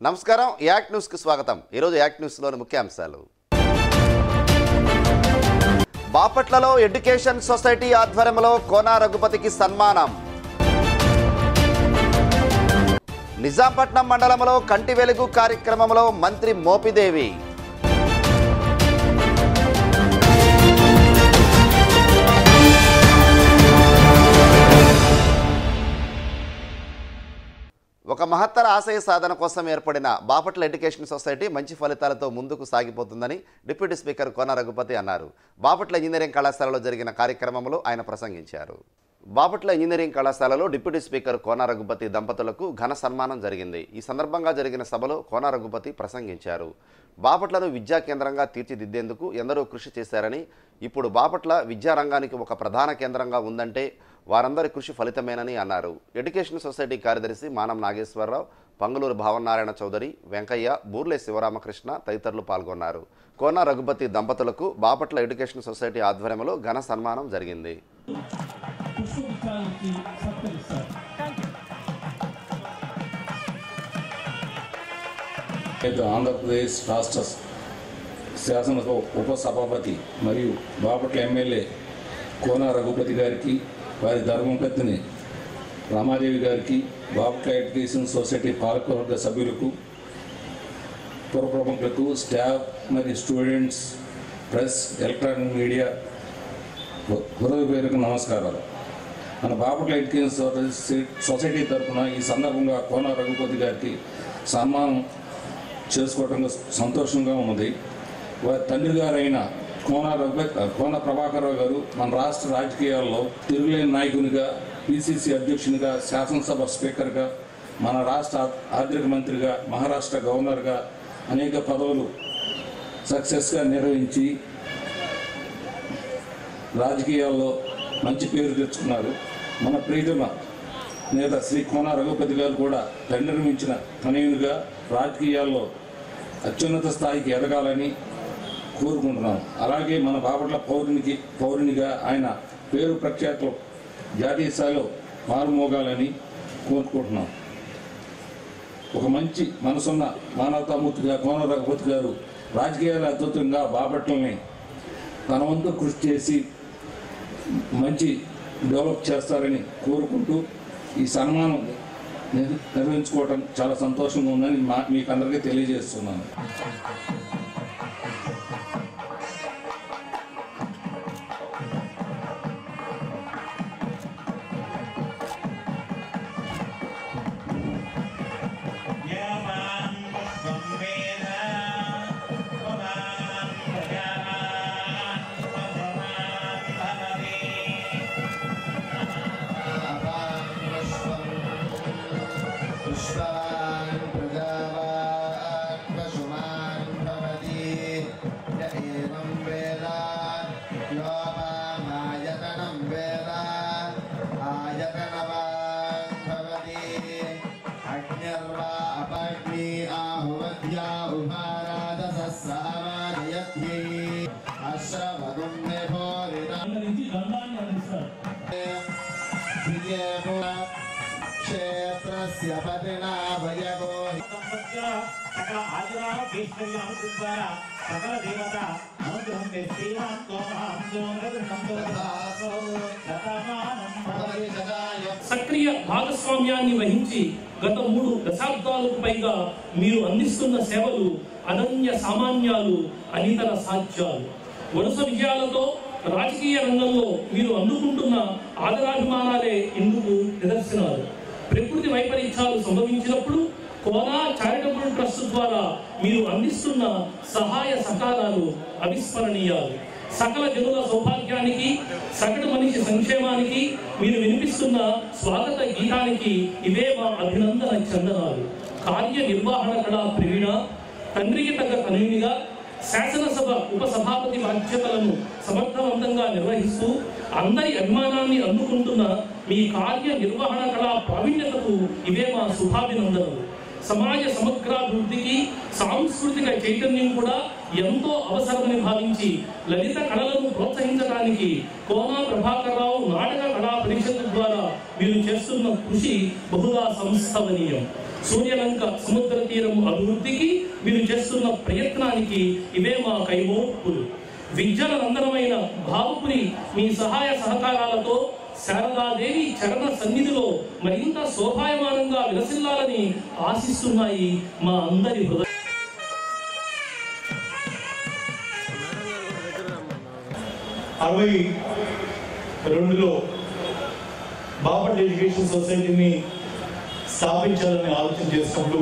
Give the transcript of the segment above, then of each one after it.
నమస్కారం యాక్ట్ న్యూస్కి స్వాగతం ఈరోజు యాక్ట్ న్యూస్లోని ముఖ్యాంశాలు బాపట్లలో ఎడ్యుకేషన్ సొసైటీ ఆధ్వర్యంలో కోనా రఘుపతికి సన్మానం నిజాంపట్నం మండలంలో కంటి వెలుగు కార్యక్రమంలో మంత్రి మోపిదేవి ఒక మహత్తర ఆశయ సాధన కోసం ఏర్పడిన బాపట్ల ఎడ్యుకేషన్ సొసైటీ మంచి ఫలితాలతో ముందుకు సాగిపోతుందని డిప్యూటీ స్పీకర్ కోన రఘుపతి అన్నారు బాపట్ల ఇంజనీరింగ్ కళాశాలలో జరిగిన కార్యక్రమంలో ఆయన ప్రసంగించారు బాపట్ల ఇంజనీరింగ్ కళాశాలలో డిప్యూటీ స్పీకర్ కోన రఘుపతి దంపతులకు ఘన సన్మానం జరిగింది ఈ సందర్భంగా జరిగిన సభలో కోన రఘుపతి ప్రసంగించారు బాపట్లను విద్యా కేంద్రంగా తీర్చిదిద్దేందుకు ఎందరో కృషి చేశారని ఇప్పుడు బాపట్ల విద్యారంగానికి ఒక ప్రధాన కేంద్రంగా ఉందంటే వారందరి కృషి ఫలితమేనని అన్నారు ఎడ్యుకేషన్ సొసైటీ కార్యదర్శి మానం నాగేశ్వరరావు పంగులూరు భావనారాయణ చౌదరి వెంకయ్య బూర్లే శివరామకృష్ణ తదితరులు పాల్గొన్నారు కోన రఘుపతి దంపతులకు బాపట్ల ఎడ్యుకేషన్ సొసైటీ ఆధ్వర్యంలో ఘన సన్మానం జరిగింది పుష్పగుచ్చానికి సత్కరిస్తారు నేడు ఆంధ్రప్రదేశ్ రాష్ట్ర శాసనసభ ఉపసభాపతి మరియు బాపట్ల ఎమ్మెల్యే కోన రఘుపతి గారికి వారి ధర్మపత్ని రామాదేవి గారికి బాపట్ల ఎడ్యుకేషన్ సొసైటీ పాలకవర్గ సభ్యులకు పుర ప్రముఖులకు స్టాఫ్ మరియు స్టూడెంట్స్ ప్రెస్ ఎలక్ట్రానిక్ మీడియా హృదయ పేరుకు నమస్కారాలు మన బాపట్ల ఎడ్యుకేషన్ సొసైటీ- సొసైటీ తరఫున ఈ సందర్భంగా కోన రఘుపతి గారికి సన్మానం చేసుకోవడం సంతోషంగా ఉన్నది వారి తండ్రి గారైన కోన రఘుపతి కోన ప్రభాకరరావు గారు మన రాష్ట్ర రాజకీయాల్లో తిరుగులేని నాయకునిగా పిసిసి అధ్యక్షునిగా శాసనసభ స్పీకర్గా మన రాష్ట్ర ఆర్థిక మంత్రిగా మహారాష్ట్ర గవర్నర్గా అనేక పదవులు సక్సెస్గా నిర్వహించి రాజకీయాల్లో మంచి పేరు తెచ్చుకున్నారు మన ప్రీతమ నేత శ్రీ కోన రఘుపతి గారు కూడా తండ్రిని మించిన తనయునిగా రాజకీయాల్లో అత్యున్నత స్థాయికి ఎదగాలని కోరుకుంటున్నాం అలాగే మన బాపట్ల పౌరునికి పౌరునిగా ఆయన పేరు ప్రఖ్యాతులు జాతీయ స్థాయిలో మారుమోగాలని కోరుకుంటున్నాం ఒక మంచి మనసున్న మానవతామూర్తిగా కోన రఘుపతి గారు రాజకీయాల అద్భుతంగా బాపట్లని తన వంతు కృషి చేసి మంచి డెవలప్ చేస్తారని కోరుకుంటూ ఈ సన్మానం నిర్- నిర్వహించుకోవడం చాలా సంతోషంగా ఉందని మా మీకు అందరికీ తెలియజేస్తున్నాను यावान् पुष्पं वेद पुमान् प्रजावान् पशवान् भवति पुष्पवान् प्रजावान् पशुमान् भवति य एवं वेद यो मामायतनं वेद आयतनवान् भवति अग्निर्वा अपग्नि आहुवद्या उपाराधसः सामानयत्यै अश्रवगुं निभोरिता నుంచి గంధాన్ని అందిస్తారు क्षेत्रस्य पतिना भयगो సంపత్య సకల ఆదిరామ భీష్మయామ ద్వారా సకల దేవత అనుగ్రహం శ్రీరామ్ తోమాం సంతోషం శతమానం భవతి సక్రియ భాగస్వామ్యాన్ని వహించి గత మూడు దశాబ్దాలకు పైగా మీరు అందిస్తున్న సేవలు అనన్య సామాన్యాలు అనితర సాధ్యాలు వరుస విజయాలతో రాజకీయ రంగంలో మీరు అందుకుంటున్న ఆదరాభిమానాలే ఇందుకు నిదర్శనాలు ప్రకృతి వైపరీత్యాలు సంభవించినప్పుడు కోనా చారిటబుల్ ట్రస్ట్ ద్వారా మీరు అందిస్తున్న సహాయ సహకారాలు అవిస్మరణీయాలు సకల జనుల సౌభాగ్యానికి సగటు మనిషి సంక్షేమానికి మీరు వినిపిస్తున్న స్వాగత గీతానికి ఇవే మా అభినందన చందనాలు కార్యనిర్వహణ కళా ప్రవీణ తండ్రికి తగ్గ తనయునిగా శాసనసభ ఉపసభాపతి బాధ్యతలను సమర్థవంతంగా నిర్వహిస్తూ అందరి అభిమానాన్ని అందుకుంటున్న మీ కార్య నిర్వహణ కళా ప్రావీణ్యతకు ఇవే మా శుభాభినందనలు సమాజ సమగ్రాభివృద్ధికి సాంస్కృతిక చైతన్యం కూడా ఎంతో అవసరమని భావించి లలిత కళలను ప్రోత్సహించడానికి కోనా ప్రభాకర్ రావు నాటక కళా పరిషత్ ద్వారా వీరు చేస్తున్న కృషి బహుదా సంస్థవనీయం సూర్యలంక సముద్ర తీరం అభివృద్ధికి వీరు చేస్తున్న ప్రయత్నానికి ఇవే మా కైమోర్పులు విద్యల నందనమైన భావపురి మీ సహాయ సహకారాలతో శారదాదేవి చరణ సన్నిధిలో మరింత శోభాయమానంగా విలసిల్లాలని ఆశిస్తున్నాయి మా అందరి హృదయ అరవై రెండులో బాపట్ల ఎడ్యుకేషన్ సొసైటీని స్థాపించాలని ఆలోచన చేసినప్పుడు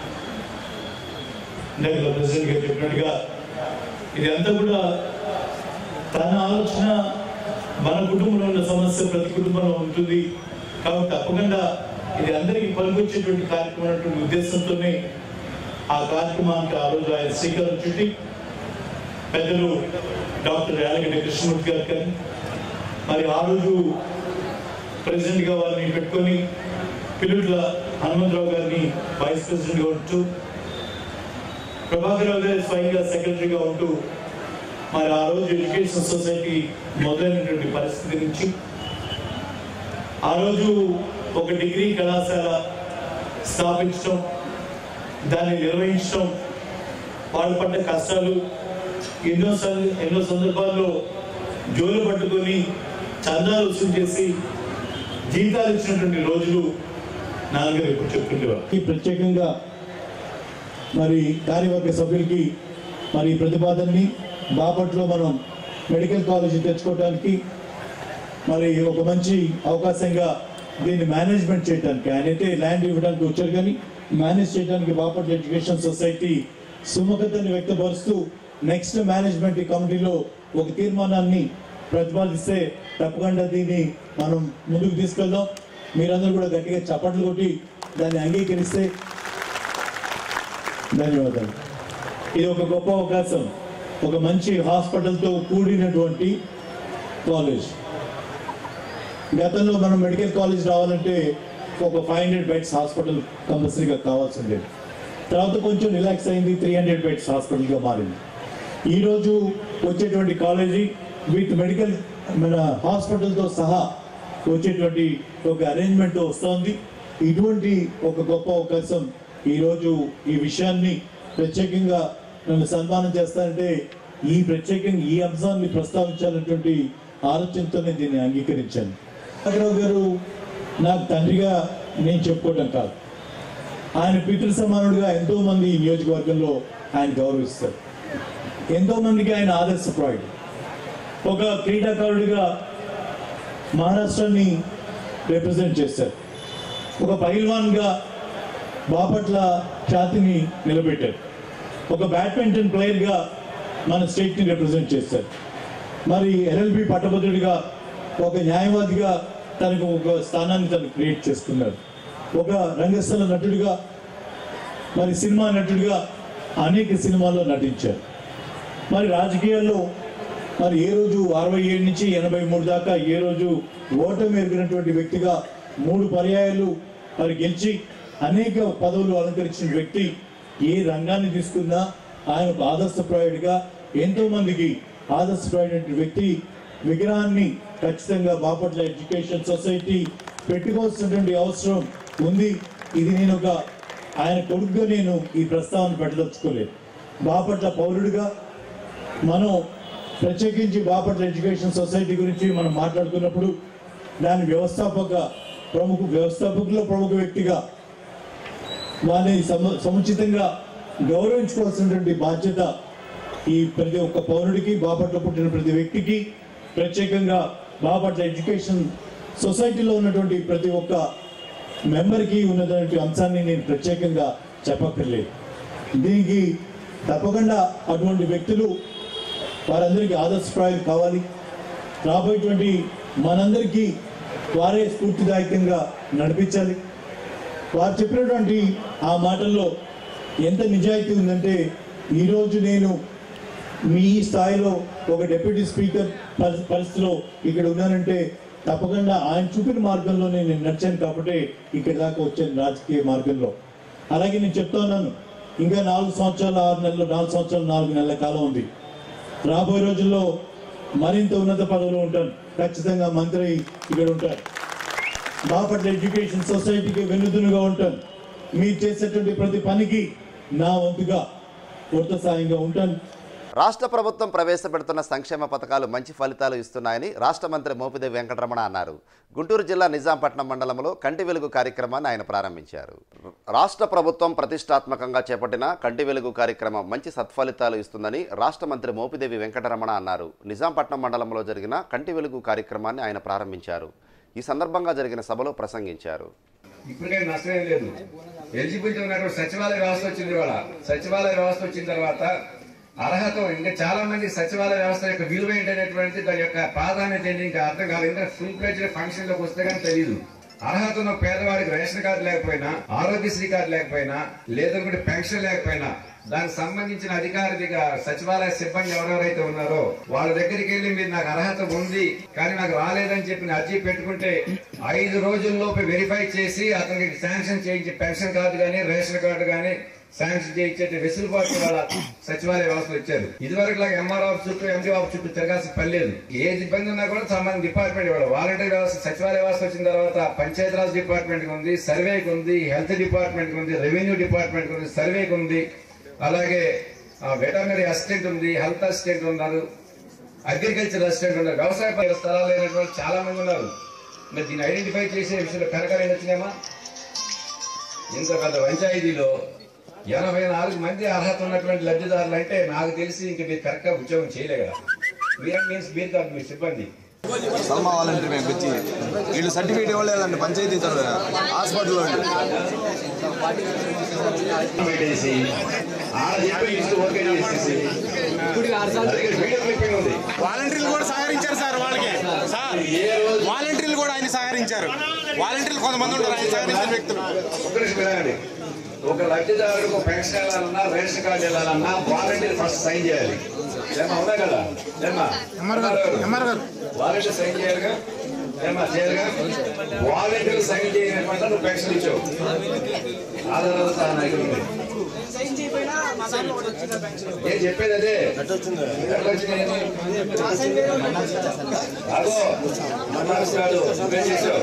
ఇందాక ప్రెసిడెంట్ గారు చెప్పినట్టుగా ఇది అంతా కూడా తన ఆలోచన మన కుటుంబంలో ఉన్న సమస్య ప్రతి కుటుంబంలో ఉంటుంది కాబట్టి తప్పకుండా ఇది అందరికీ పనికొచ్చేటువంటి కార్యక్రమం అనేటువంటి ఉద్దేశంతోనే ఆ కార్యక్రమానికి ఆ రోజు ఆయన శ్రీకారం చుట్టి పెద్దలు డాక్టర్ యాలగడ్డ కృష్ణమూర్తి గారు కానీ మరి ఆ రోజు ప్రెసిడెంట్గా వారిని పెట్టుకొని పిలుట్ల హనుమంతరావు గారిని వైస్ ప్రెసిడెంట్గా ఉంటూ ప్రభాకర్ రావు గారి స్వయంగా సెక్రటరీగా ఉంటూ మరి ఆ రోజు ఎడ్యుకేషన్ సొసైటీ మొదలైనటువంటి పరిస్థితి నుంచి ఆ రోజు ఒక డిగ్రీ కళాశాల స్థాపించడం దాన్ని నిర్వహించడం వాళ్ళు పడ్డ కష్టాలు ఎన్నో సం- ఎన్నో సందర్భాల్లో జోలు పట్టుకొని చందాలు వసూలు చేసి జీతాలు ఇచ్చినటువంటి రోజులు నాన్నగారు ఎప్పుడు చెప్తుండేవారు ఈ ప్రత్యేకంగా మరి కార్యవర్గ సభ్యులకి మరి ఈ ప్రతిపాదనని బాపట్లో మనం మెడికల్ కాలేజీ తెచ్చుకోవడానికి మరి ఒక మంచి అవకాశంగా దీన్ని మేనేజ్మెంట్ చేయడానికి ఆయన అయితే ల్యాండ్ ఇవ్వడానికి వచ్చారు కానీ మేనేజ్ చేయడానికి బాపట్ల ఎడ్యుకేషన్ సొసైటీ సుముఖతని వ్యక్తపరుస్తూ నెక్స్ట్ మేనేజ్మెంట్ కమిటీలో ఒక తీర్మానాన్ని ప్రతిపాదిస్తే తప్పకుండా దీన్ని మనం ముందుకు తీసుకెళ్దాం మీరందరూ కూడా గట్టిగా చప్పట్లు కొట్టి దాన్ని అంగీకరిస్తే ధన్యవాదాలు ఇది ఒక గొప్ప అవకాశం ఒక మంచి హాస్పిటల్తో కూడినటువంటి కాలేజ్ గతంలో మనం మెడికల్ కాలేజ్ రావాలంటే ఒక ఫైవ్ హండ్రెడ్ బెడ్స్ హాస్పిటల్ కంపల్సరీగా కావాల్సి ఉండేది తర్వాత కొంచెం రిలాక్స్ అయింది త్రీ హండ్రెడ్ బెడ్స్ హాస్పిటల్గా మారింది ఈరోజు వచ్చేటువంటి కాలేజీ విత్ మెడికల్ మన హాస్పిటల్తో సహా వచ్చేటువంటి ఒక అరేంజ్మెంట్ వస్తోంది ఇటువంటి ఒక గొప్ప అవకాశం ఈరోజు ఈ విషయాన్ని ప్రత్యేకంగా నన్ను సన్మానం చేస్తానంటే ఈ ప్రత్యేకంగా ఈ అంశాన్ని ప్రస్తావించాలన్నటువంటి ఆలోచనతోనే దీన్ని అంగీకరించాను నాగరావు గారు నాకు తండ్రిగా నేను చెప్పుకోవడం కాదు ఆయన పితృ సమానుడిగా ఎంతో మంది ఈ నియోజకవర్గంలో ఆయన గౌరవిస్తారు ఎంతో మందికి ఆయన ఆదర్శప్రాయుడు ఒక క్రీడాకారుడిగా మహారాష్ట్రాన్ని రిప్రజెంట్ చేశారు ఒక పైల్వాన్గా బాపట్ల ఖ్యాతిని నిలబెట్టారు ఒక బ్యాడ్మింటన్ ప్లేయర్గా మన స్టేట్ని రిప్రజెంట్ చేశారు మరి ఎల్ఎల్బి పట్టభద్రుడిగా ఒక న్యాయవాదిగా తనకు ఒక స్థానాన్ని తను క్రియేట్ చేసుకున్నారు ఒక రంగస్థల నటుడిగా మరి సినిమా నటుడిగా అనేక సినిమాల్లో నటించారు మరి రాజకీయాల్లో మరి ఏ రోజు అరవై ఏడు నుంచి ఎనభై మూడు దాకా ఏ రోజు ఓటమి ఎరిగినటువంటి వ్యక్తిగా మూడు పర్యాయాలు మరి గెలిచి అనేక పదవులు అలంకరించిన వ్యక్తి ఏ రంగాన్ని తీసుకున్నా ఆయన ఒక ఆదర్శప్రాయుడిగా ఎంతో మందికి ఆదర్శప్రాయుడైన వ్యక్తి విగ్రహాన్ని ఖచ్చితంగా బాపట్ల ఎడ్యుకేషన్ సొసైటీ పెట్టుకోవాల్సినటువంటి అవసరం ఉంది ఇది నేను ఒక ఆయన కొడుకుగా నేను ఈ ప్రస్తావన పెట్టదలుచుకోలేదు బాపట్ల పౌరుడిగా మనం ప్రత్యేకించి బాపట్ల ఎడ్యుకేషన్ సొసైటీ గురించి మనం మాట్లాడుకున్నప్పుడు దాని వ్యవస్థాపక ప్రముఖ వ్యవస్థాపకుల్లో ప్రముఖ వ్యక్తిగా వారిని సము- సముచితంగా గౌరవించుకోవాల్సినటువంటి బాధ్యత ఈ ప్రతి ఒక్క పౌరుడికి బాపట్ల పుట్టిన ప్రతి వ్యక్తికి ప్రత్యేకంగా బాపట్ల ఎడ్యుకేషన్ సొసైటీలో ఉన్నటువంటి ప్రతి ఒక్క మెంబర్కి ఉన్నటువంటి అంశాన్ని నేను ప్రత్యేకంగా చెప్పక్కర్లేదు దీనికి తప్పకుండా అటువంటి వ్యక్తులు వారందరికీ ఆదర్శప్రాయం కావాలి రాబోయేటువంటి మనందరికీ వారే స్ఫూర్తిదాయకంగా నడిపించాలి వారు చెప్పినటువంటి ఆ మాటల్లో ఎంత నిజాయితీ ఉందంటే ఈరోజు నేను మీ ఈ స్థాయిలో ఒక డిప్యూటీ స్పీకర్ పరి- పరిస్థితిలో ఇక్కడ ఉన్నానంటే తప్పకుండా ఆయన చూపిన మార్గంలోనే నేను నడిచాను కాబట్టి ఇక్కడ దాకా వచ్చాను రాజకీయ మార్గంలో అలాగే నేను చెప్తా ఉన్నాను ఇంకా నాలుగు సంవత్సరాలు ఆరు నెలలు నాలుగు సంవత్సరాలు నాలుగు నెలల కాలం ఉంది రాబోయే రోజుల్లో మరింత ఉన్నత పదవిలో ఉంటాను ఖచ్చితంగా మంత్రి ఇక్కడ ఉంటారు బాపట్ల ఎడ్యుకేషన్ సొసైటీకి వెన్నుదునుగా ఉంటాను మీరు చేసేటువంటి ప్రతి పనికి నా వంతుగా కొత్త సాయంగా ఉంటాను రాష్ట్ర ప్రభుత్వం ప్రవేశపెడుతున్న సంక్షేమ పథకాలు మంచి ఫలితాలు ఇస్తున్నాయని రాష్ట్ర మంత్రి మోపిదేవి వెంకటరమణ అన్నారు గుంటూరు జిల్లా నిజాంపట్నం మండలంలో కంటి వెలుగు కార్యక్రమాన్ని ఆయన ప్రారంభించారు రాష్ట్ర ప్రభుత్వం ప్రతిష్టాత్మకంగా చేపట్టిన కంటి వెలుగు కార్యక్రమం మంచి సత్ఫలితాలు ఇస్తుందని రాష్ట్ర మంత్రి మోపిదేవి వెంకటరమణ అన్నారు నిజాంపట్నం మండలంలో జరిగిన కంటి వెలుగు కార్యక్రమాన్ని ఆయన ప్రారంభించారు ఈ సందర్భంగా జరిగిన సభలో ప్రసంగించారు ఇప్పటికే నష్టం లేదు ఎలిజిబిలిటీ ఉన్నటువంటి సచివాలయ వ్యవస్థ వచ్చింది ఇవాళ సచివాలయ వ్యవస్థ వచ్చిన తర్వాత అర్హత ఇంకా చాలా మంది సచివాలయ వ్యవస్థ యొక్క విలువ ఏంటనేటువంటి దాని యొక్క ప్రాధాన్యత ఏంటి ఇంకా అర్థం కాలేదు ఇంకా ఫుల్ ప్లేజ్ ఫంక్షన్ లోకి వస్తే కానీ తెలియదు అర్హత ఉన్న పేదవాడికి రేషన్ కార్డు లేకపోయినా ఆరోగ్యశ్రీ కార్డు లేకపోయినా లేదనుకుంటే పెన్షన్ లేకపోయినా దానికి సంబంధించిన అధికారిగా సచివాలయ సిబ్బంది ఎవరెవరైతే ఉన్నారో వాళ్ళ దగ్గరికి వెళ్ళి మీరు నాకు అర్హత ఉంది కానీ నాకు రాలేదని చెప్పి నేను అర్జీ పెట్టుకుంటే ఐదు రోజుల్లోపు వెరిఫై చేసి అతనికి శాంక్షన్ చేయించి పెన్షన్ కార్డు గానీ రేషన్ కార్డు గానీ శాంక్షన్ చేయించే వెసులుబాటు వాళ్ళ సచివాలయ వ్యవస్థలు ఇచ్చారు ఇదివరకు లాగా ఎంఆర్ ఆఫీస్ చుట్టూ ఎండి ఆఫీస్ చుట్టూ తిరగాల్సిన పని లేదు ఏ ఇబ్బంది ఉన్నా కూడా సంబంధ డిపార్ట్మెంట్ ఇవ్వడం వాలంటీర్ వ్యవస్థ సచివాలయ వ్యవస్థ వచ్చిన తర్వాత పంచాయతీరాజ్ డిపార్ట్మెంట్ ఉంది సర్వేకి ఉంది హెల్త్ డిపార్ట్మెంట్ ఉంది రెవెన్యూ డిపార్ట్మెంట్ ఉంది సర్వేకి ఉంది అలాగే వెటర్నరీ అసిస్టెంట్ ఉంది హెల్త్ అసిస్టెంట్ ఉన్నారు అగ్రికల్చర్ అసిస్టెంట్ ఉన్నారు వ్యవసాయ పనుల స్థలాలు లేనటువంటి వాళ్ళు చాలా మంది ఉన్నారు మరి దీన్ని ఐడెంటిఫై చేసే విషయంలో కనకాలు వచ్చినామా ఇంత పెద్ద పంచాయతీలో ఎనభై నాలుగు మంది అర్హత ఉన్నటువంటి లబ్ధిదారులు అంటే నాకు తెలిసి ఇంక మీరు కరెక్ట్ గా ఉద్యోగం చేయలే కదా మీరు మీన్స్ మీరు కాదు మీ సిబ్బంది సల్మా వాలంటీర్ మేము వచ్చి వీళ్ళు సర్టిఫికేట్ ఇవ్వలేదండి పంచాయతీ తరఫున హాస్పిటల్లో పెట్టేసి ఆడ చెప్పి ఇస్తూ ఓకే చేసేసి అలాగే వీడియో క్లిప్పింగ్ ఉంది వాలంటీర్లు కూడా సహకరించారు సార్ వాళ్ళకి సార్ వాలంటీర్లు కూడా ఆయన సహకరించారు వాలంటీర్లు కొంతమంది ఉంటారు ఆయన సహకరించిన వ్యక్తులు ఒక్క నిమిషం వినండి ఒక లబ్ధిదారుడికి పెన్షన్ వెళ్ళాలన్నా రేషన్ కార్డు వెళ్ళాలన్నా వాలంటీర్ ఫస్ట్ సైన్ చేయాలి ఏమా అవునా కదా ఏమా వాలంటీర్ సైన్ చేయాలిగా ఏమా చేయాలిగా వాలంటీర్ సైన్ చేయకపోతే నువ్వు పెన్షన్ ఇచ్చావు ఆధారాలు సహా నా దగ్గర ఉంది నేను చెప్పేది అదే ఎట్లా వచ్చింది అగో మన కాదు నువ్వేం చేసావు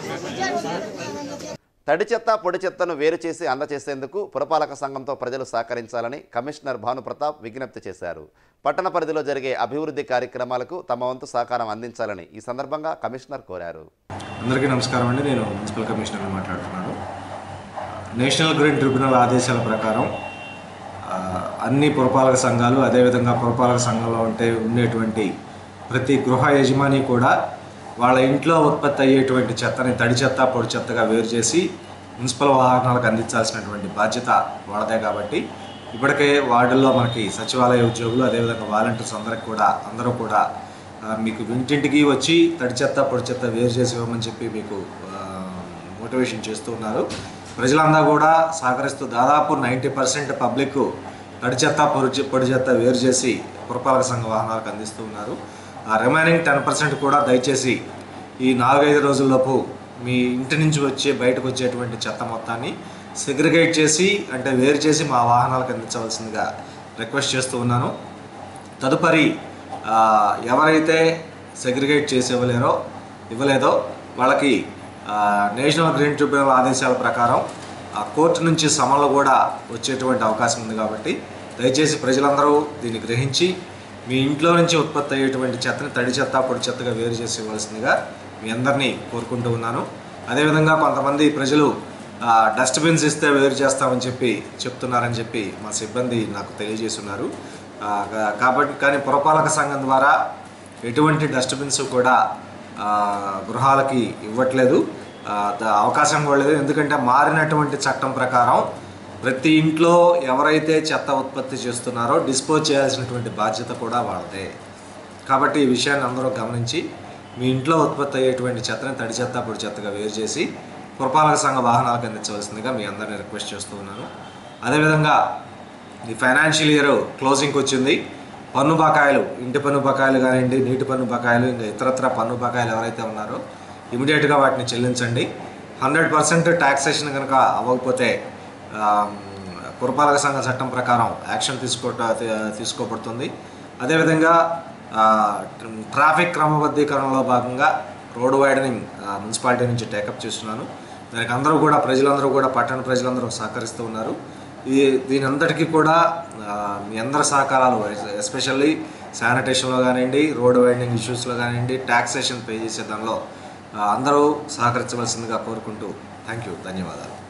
తడి చెత్త పొడి చెత్తను వేరు చేసి అందచేసేందుకు పురపాలక సంఘంతో ప్రజలు సహకరించాలని కమిషనర్ భానుప్రతాప్ విజ్ఞప్తి చేశారు పట్టణ పరిధిలో జరిగే అభివృద్ధి కార్యక్రమాలకు తమ వంతు సహకారం అందించాలని ఈ సందర్భంగా కమిషనర్ కోరారు అందరికీ నమస్కారం అండి నేను మున్సిపల్ కమిషనర్ని మాట్లాడుతున్నాను నేషనల్ గ్రీన్ ట్రిబ్యునల్ ఆదేశాల ప్రకారం ఆ, అన్ని పురపాలక సంఘాలు అదేవిధంగా పురపాలక సంఘంలో ఉంటే ఉండేటువంటి ప్రతి గృహ యజమాని కూడా వాళ్ళ ఇంట్లో ఉత్పత్తి అయ్యేటువంటి చెత్తని తడి చెత్త పొడి చెత్తగా వేరు చేసి మున్సిపల్ వాహనాలకు అందించాల్సినటువంటి బాధ్యత వాళ్ళదే కాబట్టి ఇప్పటికే వార్డుల్లో మనకి సచివాలయ ఉద్యోగులు అదేవిధంగా వాలంటీర్స్ అందరికి కూడా అందరూ కూడా ఆ, మీకు ఇంటింటికి వచ్చి తడి చెత్త పొడి చెత్త వేరు చేసి ఇవ్వమని చెప్పి మీకు మోటివేషన్ చేస్తూ ఉన్నారు ప్రజలందరూ కూడా సహకరిస్తూ దాదాపు నైంటీ పర్సెంట్ పబ్లిక్ తడి చెత్త పొడి చె- పొడి చెత్త వేరు చేసి పురపాలక సంఘ వాహనాలకు అందిస్తూ ఉన్నారు ఆ రిమైనింగ్ టెన్ పర్సెంట్ కూడా దయచేసి ఈ నాలుగైదు రోజుల్లోపు మీ ఇంటి నుంచి వచ్చే బయటకు వచ్చేటువంటి చెత్త మొత్తాన్ని సెగ్రిగేట్ చేసి అంటే వేరు చేసి మా వాహనాలకు అందించవలసిందిగా రిక్వెస్ట్ చేస్తూ ఉన్నాను తదుపరి ఆ, ఎవరైతే సెగ్రిగేట్ చేసి ఇవ్వలేరో ఇవ్వలేదో వాళ్ళకి ఆ, నేషనల్ గ్రీన్ ట్రిబ్యునల్ ఆదేశాల ప్రకారం ఆ కోర్టు నుంచి సమన్లు కూడా వచ్చేటువంటి అవకాశం ఉంది కాబట్టి దయచేసి ప్రజలందరూ దీన్ని గ్రహించి మీ ఇంట్లో నుంచి ఉత్పత్తి అయ్యేటువంటి చెత్తని తడి చెత్త పొడి చెత్తగా వేరు చేసి ఇవ్వాల్సిందిగా మీ అందరినీ కోరుకుంటూ ఉన్నాను అదేవిధంగా కొంతమంది ప్రజలు డస్ట్బిన్స్ ఇస్తే వేరు చేస్తామని చెప్పి చెప్తున్నారని చెప్పి మా సిబ్బంది నాకు తెలియజేస్తున్నారు ఆ, కా- కాబట్టి కానీ పురపాలక సంఘం ద్వారా ఎటువంటి డస్ట్బిన్స్ కూడా ఆ, గృహాలకి ఇవ్వట్లేదు ఆ, ద- అవకాశం కూడా లేదు ఎందుకంటే మారినటువంటి చట్టం ప్రకారం ప్రతి ఇంట్లో ఎవరైతే చెత్త ఉత్పత్తి చేస్తున్నారో డిస్పోజ్ చేయాల్సినటువంటి బాధ్యత కూడా వాళ్ళదే కాబట్టి ఈ విషయాన్ని అందరూ గమనించి మీ ఇంట్లో ఉత్పత్తి అయ్యేటువంటి చెత్తని తడి చెత్త పొడి చెత్తగా వేరు చేసి పురపాలక సంఘ వాహనాలకు అందించవలసిందిగా మీ అందరిని రిక్వెస్ట్ చేస్తూ ఉన్నాను అదేవిధంగా ఈ ఫైనాన్షియల్ ఇయర్ క్లోజింగ్కి వచ్చింది పన్ను బకాయిలు ఇంటి పన్ను బకాయిలు కానివ్వండి నీటి పన్ను బకాయిలు ఇంకా ఇతరత్ర పన్ను బకాయిలు ఎవరైతే ఉన్నారో ఇమీడియట్గా వాటిని చెల్లించండి హండ్రెడ్ పర్సెంట్ ట్యాక్సేషన్ కనుక అవ్వకపోతే ఆ, పురపాలక సంఘ చట్టం ప్రకారం యాక్షన్ తీసుకో తీసుకోబడుతుంది అదేవిధంగా ఆ, ట్రాఫిక్ క్రమబద్ధీకరణలో భాగంగా రోడ్ వైడనింగ్ ఆ, మున్సిపాలిటీ నుంచి టేకప్ చేస్తున్నాను దానికి అందరూ కూడా ప్రజలందరూ కూడా పట్టణ ప్రజలందరూ సహకరిస్తూ ఉన్నారు ఈ దీని అంతటికీ కూడా ఆ, మీ అందరి సహకారాలు ఎస్పెషల్లీ శానిటేషన్లో కానివ్వండి రోడ్ వైండింగ్ ఇష్యూస్లో కానివ్వండి ట్యాక్సేషన్ పే చేసే దానిలో ఆ, అందరూ సహకరించవలసిందిగా కోరుకుంటూ థ్యాంక్ యూ ధన్యవాదాలు